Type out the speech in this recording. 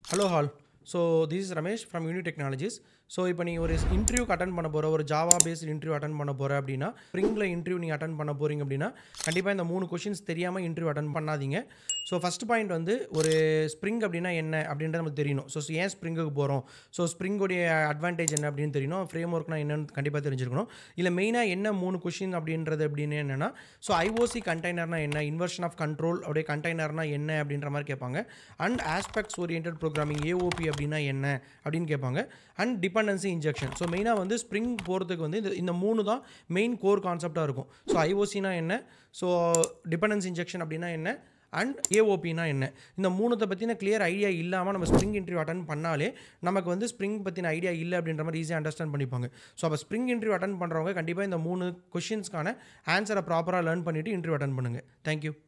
hello all so this is Ramesh from Uni technologies so இப்போ நீங்கள் ஒரு இன்டர்வியூக்கு அட்டன் பண்ண போகிற ஒரு ஜாவா பேஸ்ட் இன்டர்வியூ அட்டன் பண்ண போகிற அப்படின்னா ஸ்ப்ரிங்கில் இன்டர்வியூ நீங்கள் அட்டன் பண்ண போகிறீங்க அப்படின்னா கண்டிப்பாக இந்த மூணு கொஷின்ஸ் தெரியாமல் இன்டர்வியூ அட்டன் பண்ணாதீங்க ஸோ ஃபஸ்ட் பாயிண்ட் வந்து ஒரு ஸ்ப்ரிங் அப்படின்னா என்ன அப்படின்றது நமக்கு தெரியணும் ஸோ ஏன் ஸ்ப்ரிங்குக்கு போகிறோம் ஸோ ஸ்ப்ரிங்குடைய அட்வான்டேஜ் என்ன அப்படின்னு தெரியணும் ஃப்ரேம் ஒர்க்னா என்னன்னு கண்டிப்பாக தெரிஞ்சிருக்கணும் இல்லை மெயினாக என்ன மூணு கொஷின் அப்படின்றது அப்படின்னு என்னென்னா ஸோ ஐஓசி கண்டெய்னர்னா என்ன இன்வர்ஷன் ஆஃப் கண்ட்ரோல் அப்படியே கண்டெய்னர்னா என்ன அப்படின்ற மாதிரி கேட்பாங்க and aspects oriented programming AOP அப்படின்னா என்ன அப்படின்னு கேட்பாங்க அண்ட் டிபெண்டன்சி இன்ஜெக்ஷன் ஸோ மெயினாக வந்து ஸ்ப்ரிங் போகிறதுக்கு வந்து இந்த இந்த மூணு தான் மெயின் கோர் கான்செப்டாக இருக்கும் ஸோ ஐஓசினா என்ன ஸோ டிபெண்டன்சி இன்ஜெக்ஷன் அப்படின்னா என்ன அண்ட் ஏஓபினா என்ன இந்த மூணுத்தை பற்றின கிளியர் ஐடியா இல்லாமல் நம்ம ஸ்ப்ரிங் இன்டர்வியூ அட்டன் பண்ணாலே நமக்கு வந்து ஸ்ப்ரிங் பற்றின ஐடியா இல்லை அப்படின்ற மாதிரி ஈஸியாக அண்டர்ஸ்டாண்ட் பண்ணிப்பாங்க ஸோ அப்போ ஸ்ப்ரிங் இன்டர்வியூ அட்டன் பண்ணுறவங்க கண்டிப்பாக இந்த மூணு கொஷின்ஸ்க்கான ஆன்சரை ப்ராப்பராக லேர்ன் பண்ணிவிட்டு இன்டர்வியூ அட்டன் பண்ணுங்கள் தேங்க்யூ